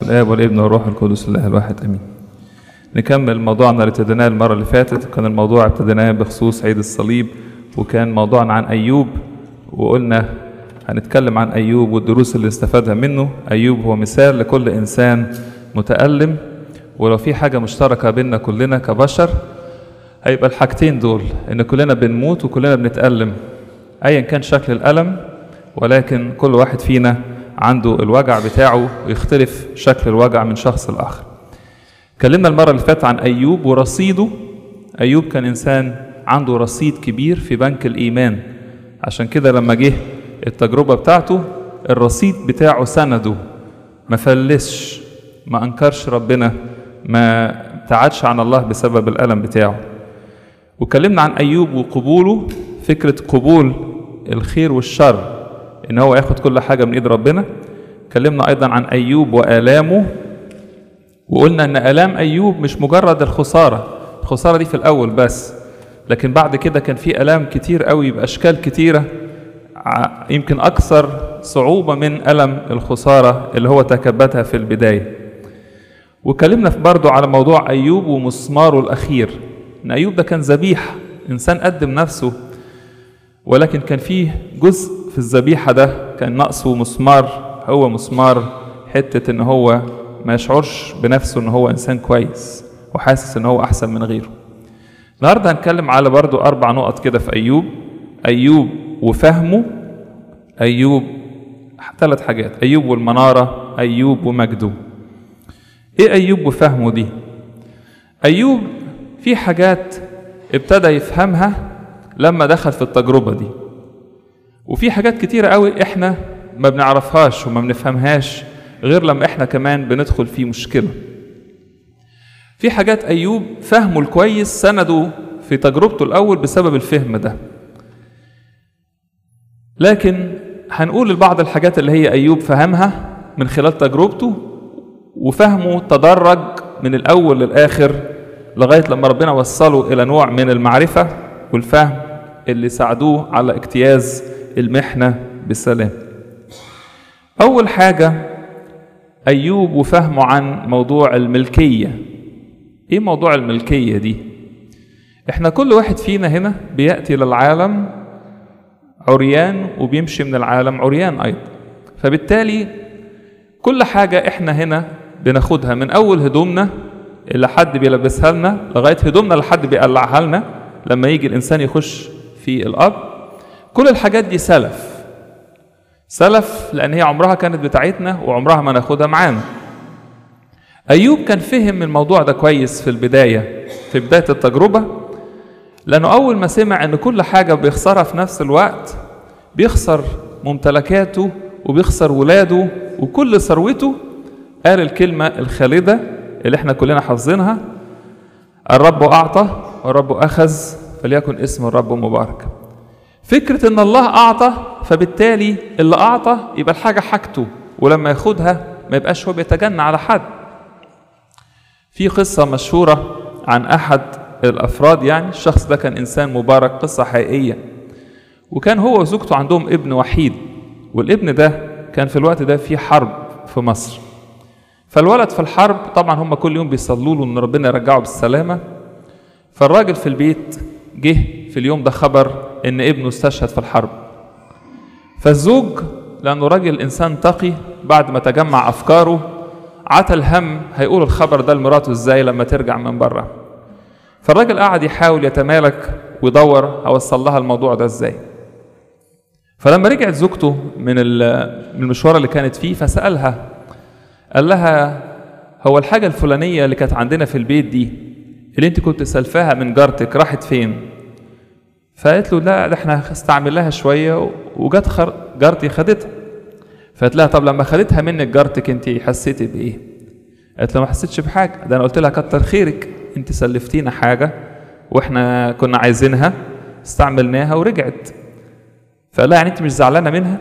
الآب والابن والروح القدس الله الواحد أمين نكمل موضوعنا اللي ابتديناه المرة اللي فاتت كان الموضوع ابتديناه بخصوص عيد الصليب وكان موضوعنا عن أيوب وقلنا هنتكلم عن أيوب والدروس اللي استفادها منه أيوب هو مثال لكل إنسان متألم ولو في حاجة مشتركة بيننا كلنا كبشر هيبقى الحاجتين دول إن كلنا بنموت وكلنا بنتألم أيا كان شكل الألم ولكن كل واحد فينا عنده الوجع بتاعه ويختلف شكل الوجع من شخص لآخر اتكلمنا المرة اللي فاتت عن أيوب ورصيده أيوب كان إنسان عنده رصيد كبير في بنك الإيمان عشان كده لما جه التجربة بتاعته الرصيد بتاعه سنده ما فلسش ما أنكرش ربنا ما ابتعدش عن الله بسبب الألم بتاعه وكلمنا عن أيوب وقبوله فكرة قبول الخير والشر إن هو ياخد كل حاجة من إيد ربنا اتكلمنا أيضا عن أيوب وآلامه وقلنا ان الام ايوب مش مجرد الخساره الخساره دي في الاول بس لكن بعد كده كان في الام كتير قوي باشكال كتيره يمكن اكثر صعوبه من الم الخساره اللي هو تكبتها في البدايه وكلمنا برضو على موضوع ايوب ومسماره الاخير ان ايوب ده كان ذبيحه انسان قدم نفسه ولكن كان فيه جزء في الذبيحه ده كان ناقصه مسمار هو مسمار حته ان هو ما يشعرش بنفسه ان هو انسان كويس وحاسس ان هو احسن من غيره النهارده هنتكلم على برضو اربع نقط كده في ايوب ايوب وفهمه ايوب ثلاث حاجات ايوب والمناره ايوب ومجده ايه ايوب وفهمه دي ايوب في حاجات ابتدى يفهمها لما دخل في التجربه دي وفي حاجات كتيره قوي احنا ما بنعرفهاش وما بنفهمهاش غير لما احنا كمان بندخل في مشكلة في حاجات أيوب فهمه الكويس سنده في تجربته الأول بسبب الفهم ده لكن هنقول بعض الحاجات اللي هي أيوب فهمها من خلال تجربته وفهمه تدرج من الأول للآخر لغاية لما ربنا وصله إلى نوع من المعرفة والفهم اللي ساعدوه على اجتياز المحنة بسلام أول حاجة أيوب وفهمه عن موضوع الملكية إيه موضوع الملكية دي؟ إحنا كل واحد فينا هنا بيأتي للعالم عريان وبيمشي من العالم عريان أيضا فبالتالي كل حاجة إحنا هنا بناخدها من أول هدومنا اللي حد بيلبسها لنا لغاية هدومنا اللي حد بيقلعها لنا لما يجي الإنسان يخش في الأب كل الحاجات دي سلف سلف لأن هي عمرها كانت بتاعتنا وعمرها ما ناخدها معانا أيوب كان فهم الموضوع ده كويس في البداية في بداية التجربة لأنه أول ما سمع أن كل حاجة بيخسرها في نفس الوقت بيخسر ممتلكاته وبيخسر ولاده وكل ثروته قال الكلمة الخالدة اللي احنا كلنا حافظينها الرب أعطى والرب أخذ فليكن اسم الرب مبارك فكرة إن الله أعطى فبالتالي اللي أعطى يبقى الحاجة حاجته ولما ياخدها ما يبقاش هو بيتجنى على حد. في قصة مشهورة عن أحد الأفراد يعني الشخص ده كان إنسان مبارك قصة حقيقية وكان هو وزوجته عندهم ابن وحيد والابن ده كان في الوقت ده في حرب في مصر فالولد في الحرب طبعا هم كل يوم بيصلوا له ان ربنا يرجعه بالسلامه فالراجل في البيت جه في اليوم ده خبر ان ابنه استشهد في الحرب فالزوج لانه راجل انسان تقي بعد ما تجمع افكاره عتى الهم هيقول الخبر ده لمراته ازاي لما ترجع من بره فالراجل قعد يحاول يتمالك ويدور اوصل لها الموضوع ده ازاي فلما رجعت زوجته من من المشوار اللي كانت فيه فسالها قال لها هو الحاجه الفلانيه اللي كانت عندنا في البيت دي اللي انت كنت سلفاها من جارتك راحت فين فقالت له لا ده احنا استعملناها شويه وجت خر... جارتي خدتها فقالت لها طب لما خدتها منك جارتك انت حسيتي بايه قالت له ما حسيتش بحاجه ده انا قلت لها كتر خيرك انت سلفتينا حاجه واحنا كنا عايزينها استعملناها ورجعت فقال لها يعني انت مش زعلانه منها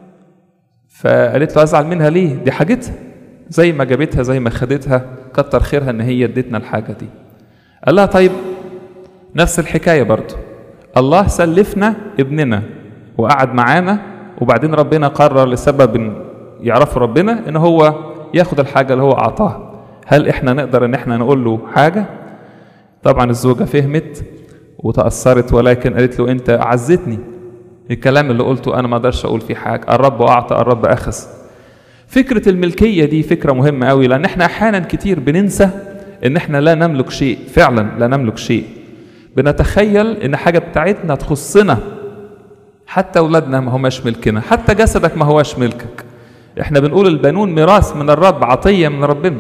فقالت له ازعل منها ليه دي حاجتها زي ما جابتها زي ما خدتها كتر خيرها ان هي ادتنا الحاجه دي قال لها طيب نفس الحكايه برضه الله سلفنا ابننا وقعد معانا وبعدين ربنا قرر لسبب يعرفوا ربنا ان هو ياخد الحاجة اللي هو أعطاها هل إحنا نقدر إن إحنا نقول له حاجة طبعا الزوجة فهمت وتأثرت ولكن قالت له أنت عزتني الكلام اللي قلته أنا ما أقدرش أقول فيه حاجة الرب أعطى الرب أخذ فكرة الملكية دي فكرة مهمة قوي لأن إحنا أحيانا كتير بننسى إن إحنا لا نملك شيء فعلا لا نملك شيء بنتخيل إن حاجة بتاعتنا تخصنا حتى أولادنا ما هماش ملكنا حتى جسدك ما هواش ملكك إحنا بنقول البنون ميراث من الرب عطية من ربنا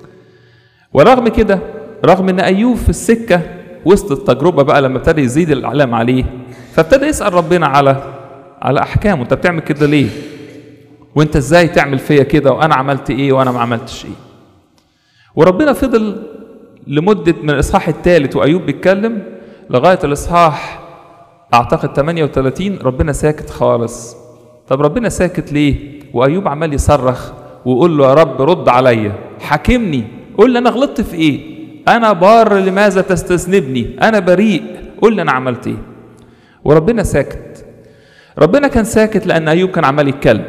ورغم كده رغم ان ايوب في السكه وسط التجربه بقى لما ابتدى يزيد الاعلام عليه فابتدى يسال ربنا على على احكامه انت بتعمل كده ليه وانت ازاي تعمل فيا كده وانا عملت ايه وانا ما عملتش ايه وربنا فضل لمده من الاصحاح الثالث وايوب بيتكلم لغايه الاصحاح اعتقد 38 ربنا ساكت خالص طب ربنا ساكت ليه وايوب عمال يصرخ ويقول له يا رب رد عليا حاكمني قول لي انا غلطت في ايه انا بار لماذا تستذنبني انا بريء قول لي انا عملت ايه وربنا ساكت ربنا كان ساكت لان ايوب كان عمال يتكلم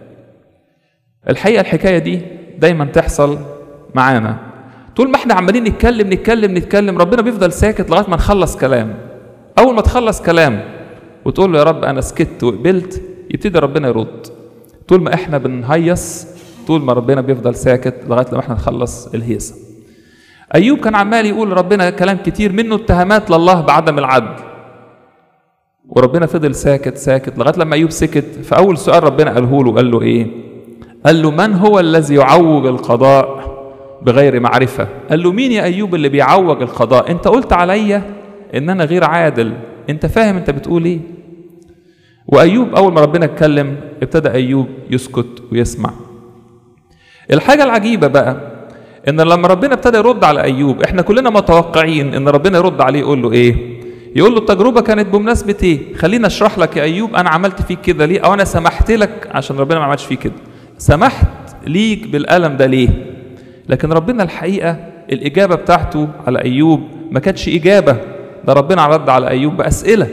الحقيقه الحكايه دي دايما تحصل معانا طول ما احنا عمالين نتكلم نتكلم نتكلم ربنا بيفضل ساكت لغايه ما نخلص كلام اول ما تخلص كلام وتقول له يا رب انا سكت وقبلت يبتدي ربنا يرد طول ما احنا بنهيص طول ما ربنا بيفضل ساكت لغايه لما احنا نخلص الهيصه ايوب كان عمال يقول ربنا كلام كتير منه اتهامات لله بعدم العدل وربنا فضل ساكت ساكت لغايه لما ايوب سكت فاول سؤال ربنا قاله له قال له ايه قال له من هو الذي يعوج القضاء بغير معرفه قال له مين يا ايوب اللي بيعوج القضاء انت قلت عليا ان انا غير عادل انت فاهم انت بتقول ايه وايوب اول ما ربنا اتكلم ابتدى ايوب يسكت ويسمع الحاجه العجيبه بقى ان لما ربنا ابتدى يرد على ايوب احنا كلنا متوقعين ان ربنا يرد عليه يقول له ايه يقول له التجربه كانت بمناسبه ايه خليني اشرح لك يا ايوب انا عملت فيك كده ليه او انا سمحت لك عشان ربنا ما عملش فيك كده سمحت ليك بالالم ده ليه لكن ربنا الحقيقه الاجابه بتاعته على ايوب ما كانتش اجابه ده ربنا رد على ايوب باسئله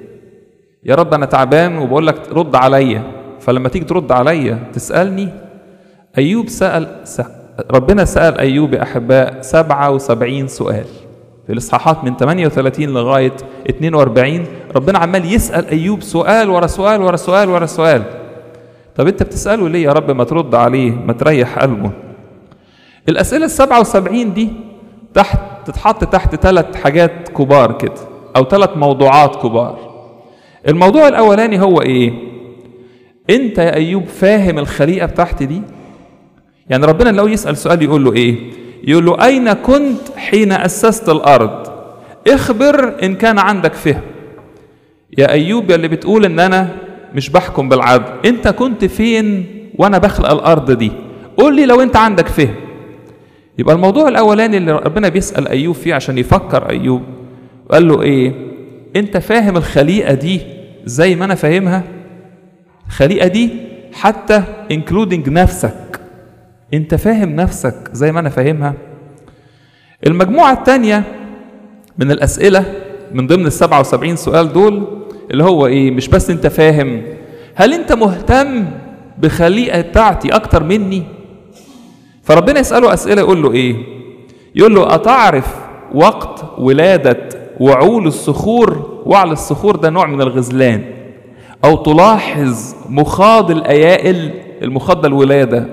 يا رب انا تعبان وبقول لك رد عليا فلما تيجي ترد عليا تسالني ايوب سال ربنا سال ايوب يا احباء 77 سؤال في الاصحاحات من 38 لغايه 42 ربنا عمال يسال ايوب سؤال ورا سؤال ورا سؤال ورا سؤال طب انت بتساله ليه يا رب ما ترد عليه ما تريح قلبه الاسئله ال 77 دي تحت تتحط تحت ثلاث حاجات كبار كده او ثلاث موضوعات كبار الموضوع الاولاني هو ايه انت يا ايوب فاهم الخليقه بتاعتي دي يعني ربنا لو يسال سؤال يقول له ايه يقول له اين كنت حين اسست الارض اخبر ان كان عندك فهم يا ايوب يا اللي بتقول ان انا مش بحكم بالعدل انت كنت فين وانا بخلق الارض دي قول لي لو انت عندك فهم يبقى الموضوع الاولاني اللي ربنا بيسال ايوب فيه عشان يفكر ايوب قال له ايه انت فاهم الخليقه دي زي ما انا فاهمها الخليقه دي حتى انكلودنج نفسك انت فاهم نفسك زي ما انا فاهمها المجموعه الثانيه من الاسئله من ضمن ال 77 سؤال دول اللي هو ايه مش بس انت فاهم هل انت مهتم بالخليقه بتاعتي اكتر مني فربنا يساله اسئله يقول له ايه يقول له اتعرف وقت ولاده وعول الصخور وعل الصخور ده نوع من الغزلان او تلاحظ مخاض الايائل المخاض ده الولاده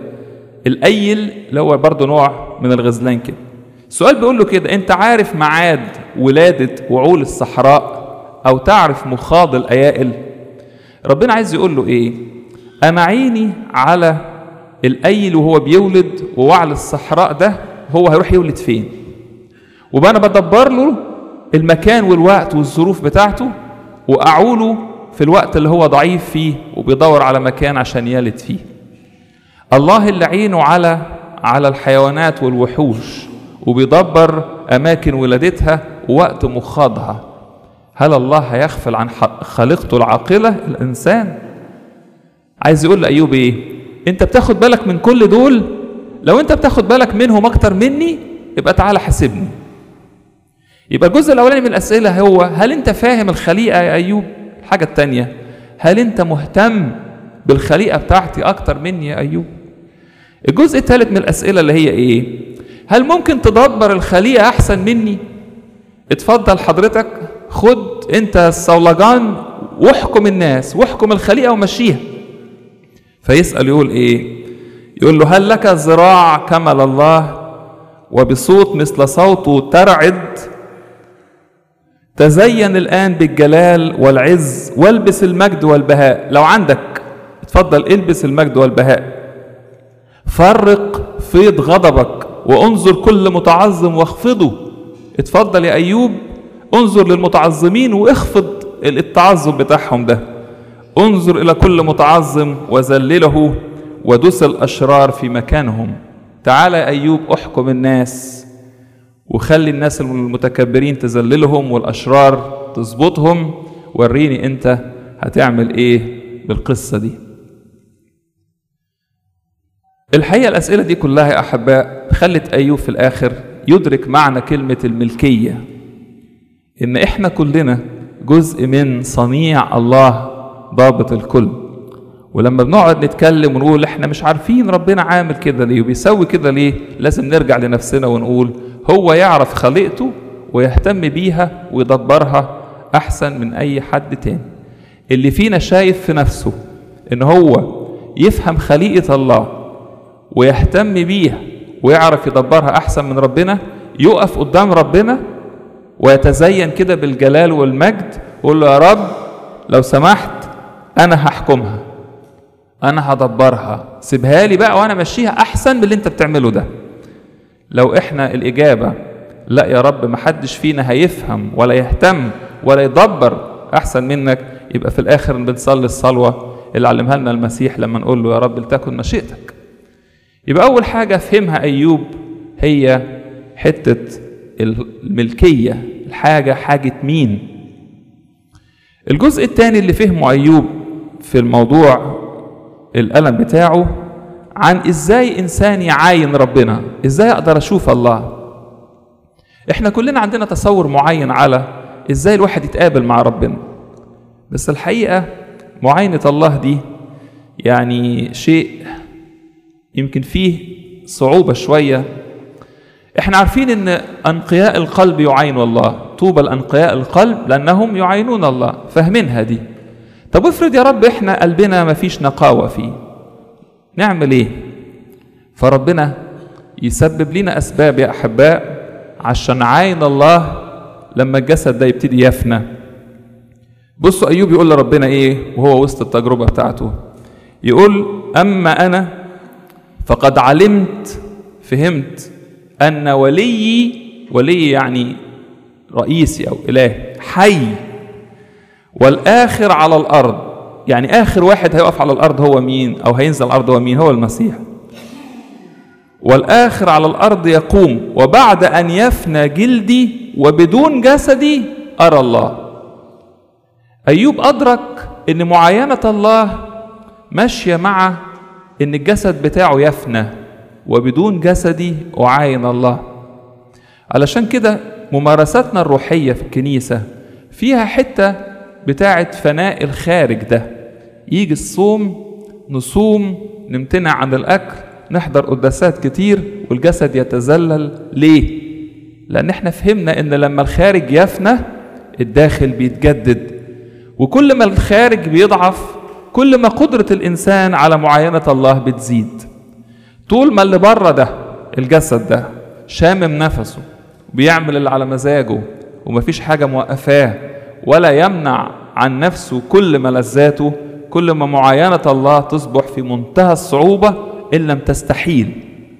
الايل اللي هو برضه نوع من الغزلان كده السؤال بيقول له كده انت عارف ميعاد ولاده وعول الصحراء او تعرف مخاض الايائل ربنا عايز يقول له ايه انا عيني على الايل وهو بيولد ووعل الصحراء ده هو هيروح يولد فين وبقى انا بدبر له المكان والوقت والظروف بتاعته واعوله في الوقت اللي هو ضعيف فيه وبيدور على مكان عشان يلد فيه الله اللي عينه على على الحيوانات والوحوش وبيدبر اماكن ولادتها ووقت مخاضها هل الله هيغفل عن خليقته العاقله الانسان عايز يقول لايوب ايه انت بتاخد بالك من كل دول لو انت بتاخد بالك منهم اكتر مني يبقى تعالى حاسبني يبقى الجزء الاولاني من الاسئله هو هل انت فاهم الخليقه يا ايوب الحاجه الثانيه هل انت مهتم بالخليقه بتاعتي اكتر مني يا ايوب الجزء الثالث من الأسئلة اللي هي إيه هل ممكن تدبر الخليقة أحسن مني اتفضل حضرتك خد انت الصولجان واحكم الناس واحكم الخليقة ومشيها فيسأل يقول ايه يقول له هل لك ذراع كمل الله وبصوت مثل صوته ترعد تزين الآن بالجلال والعز والبس المجد والبهاء لو عندك اتفضل البس المجد والبهاء فرق فيض غضبك وانظر كل متعظم واخفضه اتفضل يا أيوب انظر للمتعظمين واخفض التعظم بتاعهم ده انظر إلى كل متعظم وذلله ودس الأشرار في مكانهم تعالى يا أيوب احكم الناس وخلي الناس المتكبرين تذللهم والأشرار تظبطهم وريني أنت هتعمل إيه بالقصة دي الحقيقة الأسئلة دي كلها يا أحباء خلت أيوب في الآخر يدرك معنى كلمة الملكية إن إحنا كلنا جزء من صنيع الله ضابط الكل ولما بنقعد نتكلم ونقول احنا مش عارفين ربنا عامل كده ليه وبيسوي كده ليه لازم نرجع لنفسنا ونقول هو يعرف خليقته ويهتم بيها ويدبرها احسن من اي حد تاني اللي فينا شايف في نفسه ان هو يفهم خليقة الله ويهتم بيها ويعرف يدبرها احسن من ربنا يقف قدام ربنا ويتزين كده بالجلال والمجد ويقول له يا رب لو سمحت انا هحكمها انا هدبرها سيبها لي بقى وانا ماشيها احسن من اللي انت بتعمله ده لو احنا الاجابه لا يا رب محدش فينا هيفهم ولا يهتم ولا يدبر احسن منك يبقى في الاخر بنصلي الصلوه اللي علمها لنا المسيح لما نقول له يا رب لتكن مشيئتك يبقى اول حاجه فهمها ايوب هي حته الملكيه الحاجه حاجه مين الجزء الثاني اللي فهمه ايوب في الموضوع الألم بتاعه عن ازاي انسان يعاين ربنا ازاي اقدر اشوف الله احنا كلنا عندنا تصور معين على ازاي الواحد يتقابل مع ربنا بس الحقيقه معاينه الله دي يعني شيء يمكن فيه صعوبه شويه احنا عارفين ان انقياء القلب يعاينوا الله طوبى لانقياء القلب لانهم يعاينون الله فاهمينها دي طب افرض يا رب احنا قلبنا ما فيش نقاوة فيه نعمل ايه فربنا يسبب لنا اسباب يا احباء عشان عين الله لما الجسد ده يبتدي يفنى بصوا ايوب يقول لربنا ايه وهو وسط التجربه بتاعته يقول اما انا فقد علمت فهمت ان وليي ولي يعني رئيسي او اله حي والآخر على الأرض يعني آخر واحد هيقف على الأرض هو مين أو هينزل الأرض هو مين هو المسيح والآخر على الأرض يقوم وبعد أن يفنى جلدي وبدون جسدي أرى الله أيوب أدرك أن معاينة الله ماشية مع أن الجسد بتاعه يفنى وبدون جسدي أعاين الله علشان كده ممارساتنا الروحية في الكنيسة فيها حتة بتاعة فناء الخارج ده يجي الصوم نصوم نمتنع عن الأكل نحضر قداسات كتير والجسد يتذلل ليه؟ لأن احنا فهمنا إن لما الخارج يفنى الداخل بيتجدد وكل ما الخارج بيضعف كل ما قدرة الإنسان على معاينة الله بتزيد طول ما اللي بره ده الجسد ده شامم نفسه بيعمل اللي على مزاجه ومفيش حاجة موقفاه ولا يمنع عن نفسه كل ملذاته كل ما معاينة الله تصبح في منتهى الصعوبة إن لم تستحيل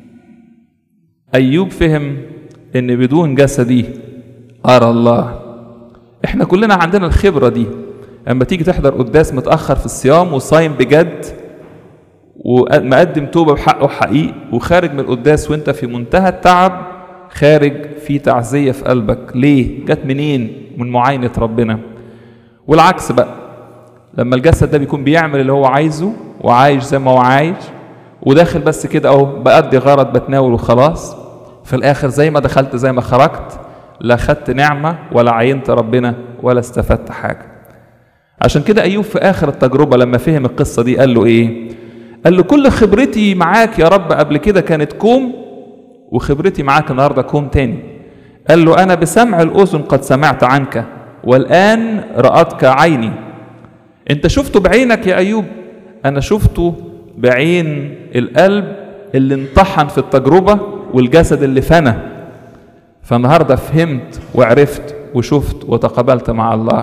أيوب فهم إن بدون جسدي أرى الله إحنا كلنا عندنا الخبرة دي أما تيجي تحضر قداس متأخر في الصيام وصايم بجد ومقدم توبة بحقه حقيقي وخارج من القداس وانت في منتهى التعب خارج في تعزية في قلبك ليه؟ جت منين؟ من معاينة ربنا والعكس بقى لما الجسد ده بيكون بيعمل اللي هو عايزه وعايش زي ما هو عايش وداخل بس كده اهو بأدي غرض بتناول وخلاص في الآخر زي ما دخلت زي ما خرجت لا خدت نعمة ولا عينت ربنا ولا استفدت حاجة عشان كده أيوب في آخر التجربة لما فهم القصة دي قال له إيه قال له كل خبرتي معاك يا رب قبل كده كانت كوم وخبرتي معاك النهارده كوم تاني قال له انا بسمع الاذن قد سمعت عنك والان راتك عيني انت شفته بعينك يا ايوب انا شفته بعين القلب اللي انطحن في التجربه والجسد اللي فنى فالنهارده فهمت وعرفت وشفت وتقابلت مع الله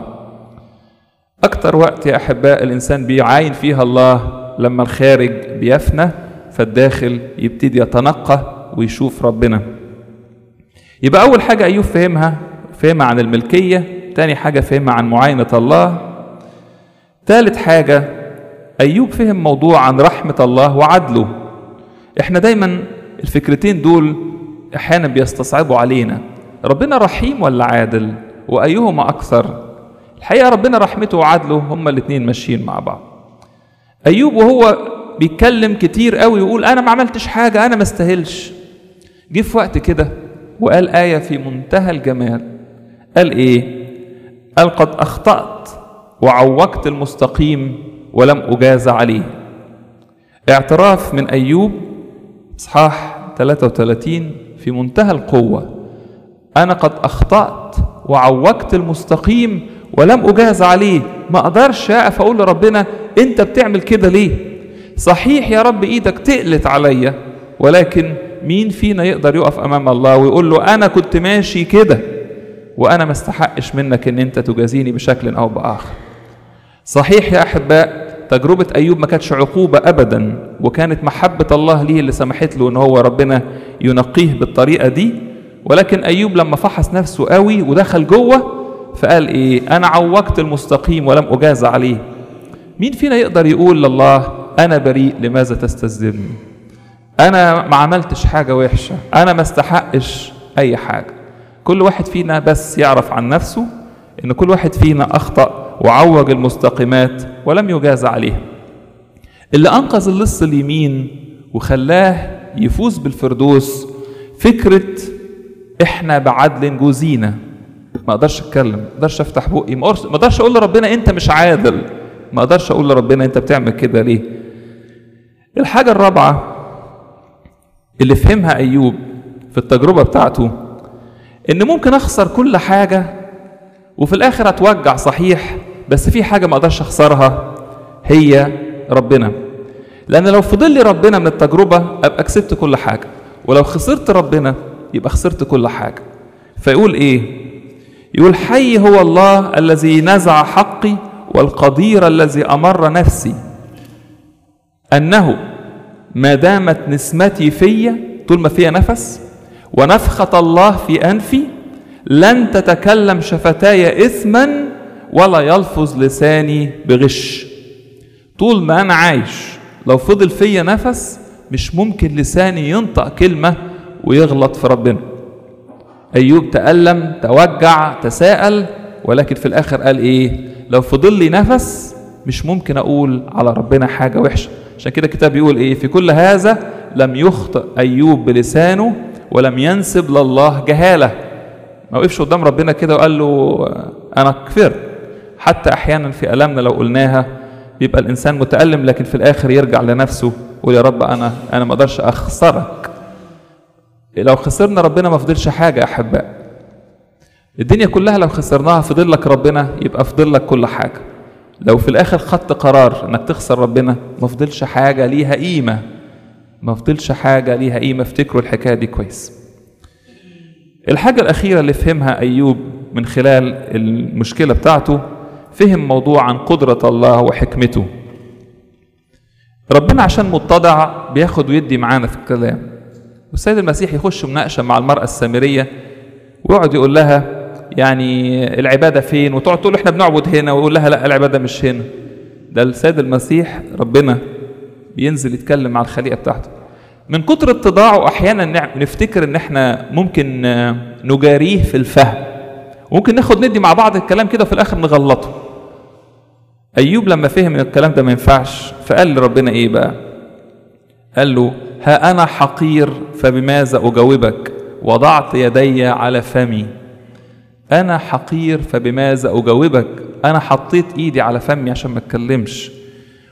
اكتر وقت يا احباء الانسان بيعاين فيها الله لما الخارج بيفنى فالداخل يبتدي يتنقى ويشوف ربنا يبقى اول حاجه ايوب فهمها فهمها عن الملكيه تاني حاجه فهمها عن معاينه الله تالت حاجه ايوب فهم موضوع عن رحمه الله وعدله احنا دايما الفكرتين دول احيانا بيستصعبوا علينا ربنا رحيم ولا عادل وايهما اكثر الحقيقه ربنا رحمته وعدله هما الاثنين ماشيين مع بعض ايوب وهو بيتكلم كتير قوي ويقول انا ما عملتش حاجه انا ما استاهلش جه في وقت كده وقال ايه في منتهى الجمال قال ايه قال قد اخطات وعوجت المستقيم ولم اجاز عليه اعتراف من ايوب اصحاح 33 في منتهى القوه انا قد اخطات وعوجت المستقيم ولم اجاز عليه ما اقدرش اقف اقول لربنا انت بتعمل كده ليه صحيح يا رب ايدك تقلت عليا ولكن مين فينا يقدر يقف امام الله ويقول له انا كنت ماشي كده وانا ما استحقش منك ان انت تجازيني بشكل او باخر صحيح يا احباء تجربة أيوب ما كانتش عقوبة أبدا وكانت محبة الله ليه اللي سمحت له إن هو ربنا ينقيه بالطريقة دي ولكن أيوب لما فحص نفسه قوي ودخل جوه فقال إيه أنا عوجت المستقيم ولم أجاز عليه مين فينا يقدر يقول لله أنا بريء لماذا تستذلني أنا ما عملتش حاجة وحشة أنا ما استحقش أي حاجة كل واحد فينا بس يعرف عن نفسه إن كل واحد فينا أخطأ وعوج المستقيمات ولم يجاز عليه اللي أنقذ اللص اليمين وخلاه يفوز بالفردوس فكرة إحنا بعدل جوزينا ما أقدرش أتكلم ما أقدرش أفتح بقي ما أقدرش أقول لربنا أنت مش عادل ما أقدرش أقول لربنا أنت بتعمل كده ليه الحاجة الرابعة اللي فهمها أيوب في التجربة بتاعته إن ممكن أخسر كل حاجة وفي الآخر أتوجع صحيح بس في حاجة ما أقدرش أخسرها هي ربنا لأن لو فضل لي ربنا من التجربة أبقى كسبت كل حاجة ولو خسرت ربنا يبقى خسرت كل حاجة فيقول إيه يقول حي هو الله الذي نزع حقي والقدير الذي أمر نفسي أنه ما دامت نسمتي فيا طول ما فيها نفس ونفخة الله في أنفي لن تتكلم شفتاي إثما ولا يلفظ لساني بغش طول ما أنا عايش لو فضل فيا نفس مش ممكن لساني ينطق كلمة ويغلط في ربنا أيوب تألم توجع تساءل ولكن في الآخر قال إيه لو فضل لي نفس مش ممكن أقول على ربنا حاجة وحشة عشان كده الكتاب بيقول إيه في كل هذا لم يخطئ أيوب بلسانه ولم ينسب لله جهالة ما وقفش قدام ربنا كده وقال له أنا كفرت حتى أحيانا في ألمنا لو قلناها بيبقى الإنسان متألم لكن في الآخر يرجع لنفسه ويقول يا رب أنا أنا ما أقدرش أخسرك لو خسرنا ربنا ما فضلش حاجة يا أحباء الدنيا كلها لو خسرناها فضل لك ربنا يبقى فضل لك كل حاجة لو في الآخر خدت قرار إنك تخسر ربنا ما فضلش حاجة ليها قيمة ما فضلش حاجة ليها قيمة افتكروا الحكاية دي كويس الحاجة الأخيرة اللي فهمها أيوب من خلال المشكلة بتاعته فهم موضوع عن قدرة الله وحكمته ربنا عشان متضع بياخد ويدي معانا في الكلام والسيد المسيح يخش مناقشة مع المرأة السامرية ويقعد يقول لها يعني العبادة فين وتقعد تقول احنا بنعبد هنا ويقول لها لا العبادة مش هنا ده السيد المسيح ربنا بينزل يتكلم مع الخليقة بتاعته من كتر اتضاعه احيانا نفتكر ان احنا ممكن نجاريه في الفهم وممكن ناخد ندي مع بعض الكلام كده وفي الاخر نغلطه ايوب لما فهم ان الكلام ده ما ينفعش فقال لربنا ايه بقى قال له ها انا حقير فبماذا اجاوبك وضعت يدي على فمي انا حقير فبماذا اجاوبك انا حطيت ايدي على فمي عشان ما اتكلمش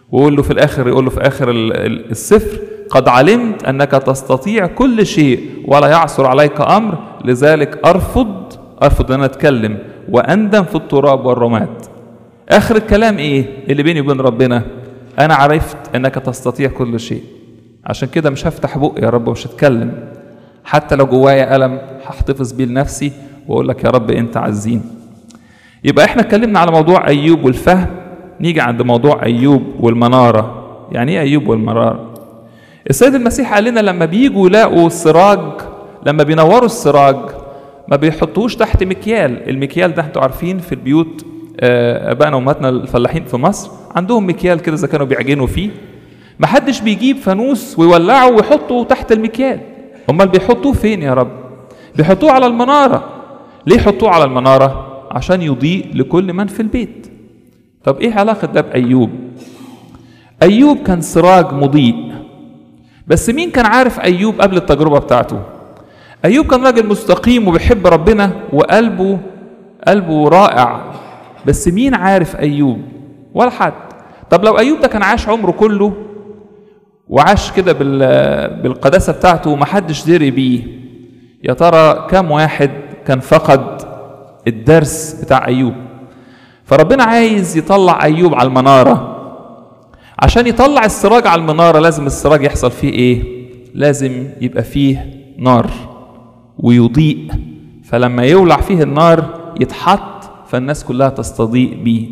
ويقول له في الاخر يقول له في اخر ال- ال- السفر قد علمت انك تستطيع كل شيء ولا يعثر عليك امر لذلك ارفض ارفض ان انا اتكلم واندم في التراب والرماد اخر الكلام ايه اللي بيني وبين ربنا انا عرفت انك تستطيع كل شيء عشان كده مش هفتح بقي يا رب ومش هتكلم حتى لو جوايا ألم هحتفظ بيه لنفسي وأقول لك يا رب أنت عزين يبقى احنا اتكلمنا على موضوع أيوب والفهم نيجي عند موضوع أيوب والمنارة يعني إيه أيوب والمنارة السيد المسيح قال لنا لما بيجوا يلاقوا السراج لما بينوروا السراج ما بيحطوش تحت مكيال المكيال ده انتوا عارفين في البيوت آه، ابائنا وامهاتنا الفلاحين في مصر عندهم مكيال كده اذا كانوا بيعجنوا فيه ما حدش بيجيب فانوس ويولعه ويحطه تحت المكيال امال بيحطوه فين يا رب بيحطوه على المناره ليه يحطوه على المناره عشان يضيء لكل من في البيت طب ايه علاقه ده بايوب ايوب كان سراج مضيء بس مين كان عارف ايوب قبل التجربه بتاعته ايوب كان راجل مستقيم وبيحب ربنا وقلبه قلبه رائع بس مين عارف ايوب ولا حد طب لو ايوب ده كان عاش عمره كله وعاش كده بال- بالقداسه بتاعته ومحدش دري بيه يا ترى كم واحد كان فقد الدرس بتاع ايوب فربنا عايز يطلع ايوب على المناره عشان يطلع السراج على المناره لازم السراج يحصل فيه ايه لازم يبقى فيه نار ويضيء فلما يولع فيه النار يتحط فالناس كلها تستضيء بيه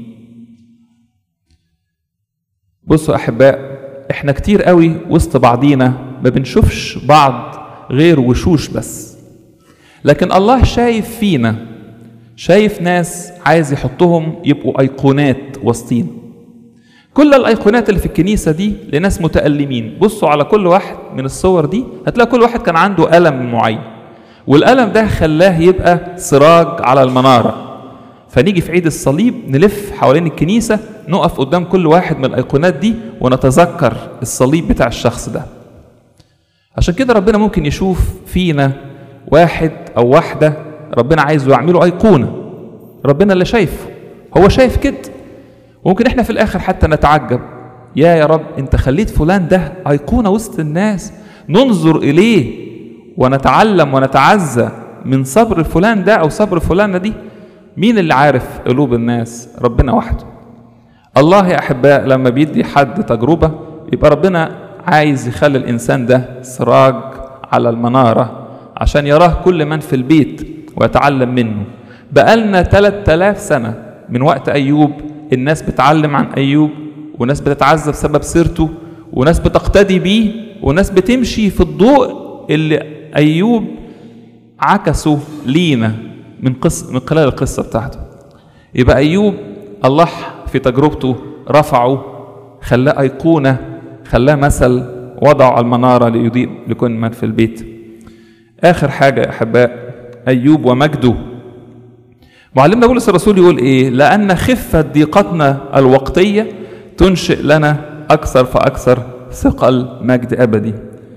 بصوا احباء احنا كتير قوي وسط بعضينا ما بنشوفش بعض غير وشوش بس لكن الله شايف فينا شايف ناس عايز يحطهم يبقوا ايقونات وسطينا كل الايقونات اللي في الكنيسه دي لناس متالمين بصوا على كل واحد من الصور دي هتلاقي كل واحد كان عنده الم معين والالم ده خلاه يبقى سراج على المناره فنيجي في عيد الصليب نلف حوالين الكنيسه نقف قدام كل واحد من الايقونات دي ونتذكر الصليب بتاع الشخص ده عشان كده ربنا ممكن يشوف فينا واحد او واحده ربنا عايزه يعمله ايقونه ربنا اللي شايفه هو شايف كده وممكن احنا في الاخر حتى نتعجب يا يا رب انت خليت فلان ده ايقونه وسط الناس ننظر اليه ونتعلم ونتعزى من صبر فلان ده او صبر فلانه دي مين اللي عارف قلوب الناس ربنا وحده الله يا احباء لما بيدي حد تجربه يبقى ربنا عايز يخلي الانسان ده سراج على المناره عشان يراه كل من في البيت ويتعلم منه بقالنا 3000 سنه من وقت ايوب الناس بتعلم عن ايوب وناس بتتعزى بسبب سيرته وناس بتقتدي بيه وناس بتمشي في الضوء اللي ايوب عكسه لينا من قص من خلال القصه بتاعته يبقى ايوب الله في تجربته رفعه خلاه ايقونه خلاه مثل وضعه على المناره ليضيء لكل من في البيت اخر حاجه يا احباء ايوب ومجده معلمنا بولس الرسول يقول ايه لان خفه ضيقتنا الوقتيه تنشئ لنا اكثر فاكثر ثقل مجد ابدي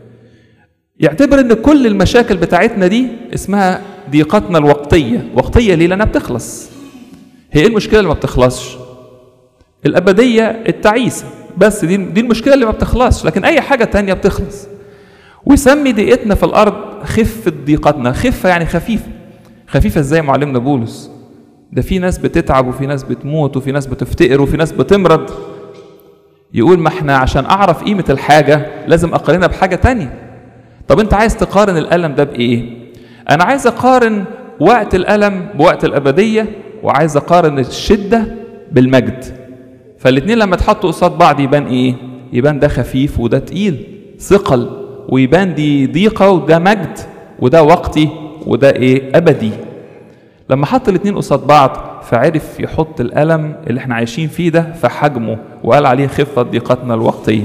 يعتبر ان كل المشاكل بتاعتنا دي اسمها ضيقتنا الوقتيه وقتيه ليه لانها بتخلص هي ايه المشكله اللي ما بتخلصش الابديه التعيسه بس دي دي المشكله اللي ما بتخلصش لكن اي حاجه تانية بتخلص ويسمي ضيقتنا في الارض خفه ضيقتنا خفه يعني خفيفه خفيفه ازاي معلمنا بولس ده في ناس بتتعب وفي ناس بتموت وفي ناس بتفتقر وفي ناس بتمرض يقول ما احنا عشان اعرف قيمه الحاجه لازم اقارنها بحاجه تانية طب انت عايز تقارن الالم ده بايه انا عايز اقارن وقت الالم بوقت الابديه وعايز اقارن الشده بالمجد فالاتنين لما اتحطوا قصاد بعض يبان ايه يبان ده خفيف وده تقيل ثقل ويبان دي ضيقه وده مجد وده وقتي وده ايه ابدي لما حط الاتنين قصاد بعض فعرف يحط الالم اللي احنا عايشين فيه ده في حجمه وقال عليه خفه ضيقتنا الوقتيه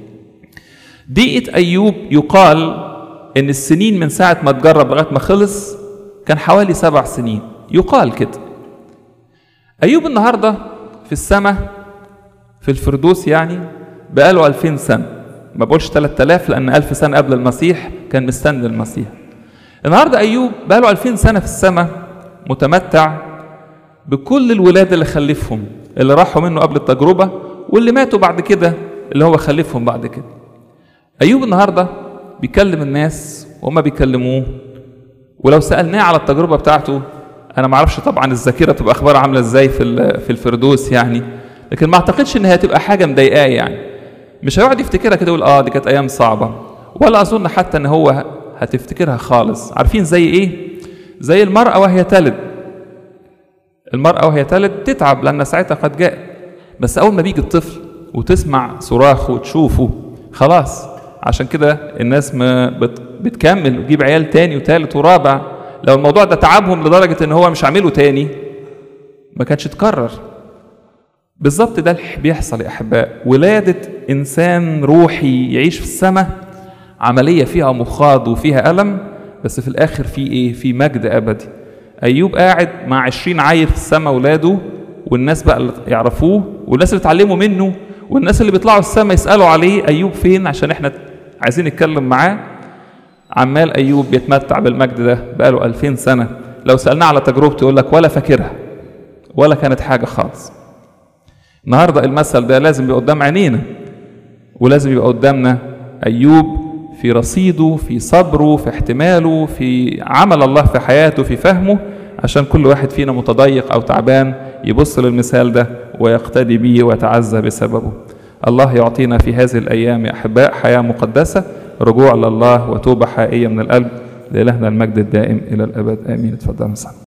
ضيقه ايوب يقال ان السنين من ساعه ما اتجرب لغايه ما خلص كان حوالي سبع سنين يقال كده ايوب النهارده في السماء في الفردوس يعني بقاله 2000 سنه ما بقولش 3000 لان 1000 سنه قبل المسيح كان مستني المسيح النهارده ايوب بقاله 2000 سنه في السماء متمتع بكل الولاد اللي خلفهم اللي راحوا منه قبل التجربه واللي ماتوا بعد كده اللي هو خلفهم بعد كده أيوب النهاردة بيكلم الناس وهم بيكلموه ولو سألناه على التجربة بتاعته أنا معرفش طبعا الذاكرة تبقى أخبار عاملة إزاي في في الفردوس يعني لكن ما أعتقدش إن هي هتبقى حاجة مضايقاه يعني مش هيقعد يفتكرها كده يقول آه دي كانت أيام صعبة ولا أظن حتى إن هو هتفتكرها خالص عارفين زي إيه؟ زي المرأة وهي تلد المرأة وهي تلد تتعب لأن ساعتها قد جاءت بس أول ما بيجي الطفل وتسمع صراخه وتشوفه خلاص عشان كده الناس ما بت بتكمل وتجيب عيال تاني وتالت ورابع لو الموضوع ده تعبهم لدرجة ان هو مش عامله تاني ما كانش تكرر بالظبط ده اللي بيحصل يا احباء ولادة انسان روحي يعيش في السماء عملية فيها مخاض وفيها ألم بس في الآخر في إيه؟ في مجد أبدي أيوب قاعد مع عشرين عيل في السماء ولاده والناس بقى اللي يعرفوه والناس اللي اتعلموا منه والناس اللي بيطلعوا السماء يسألوا عليه أيوب فين عشان احنا عايزين نتكلم معاه عمال أيوب بيتمتع بالمجد ده بقاله ألفين سنة لو سألناه على تجربته يقول لك ولا فاكرها ولا كانت حاجة خالص النهاردة المثل ده لازم يبقى قدام عينينا ولازم يبقى قدامنا أيوب في رصيده في صبره في احتماله في عمل الله في حياته في فهمه عشان كل واحد فينا متضيق أو تعبان يبص للمثال ده ويقتدي به ويتعزى بسببه الله يعطينا في هذه الأيام يا أحباء حياة مقدسة رجوع لله وتوبة حقيقية من القلب لإلهنا المجد الدائم إلى الأبد آمين اتفضل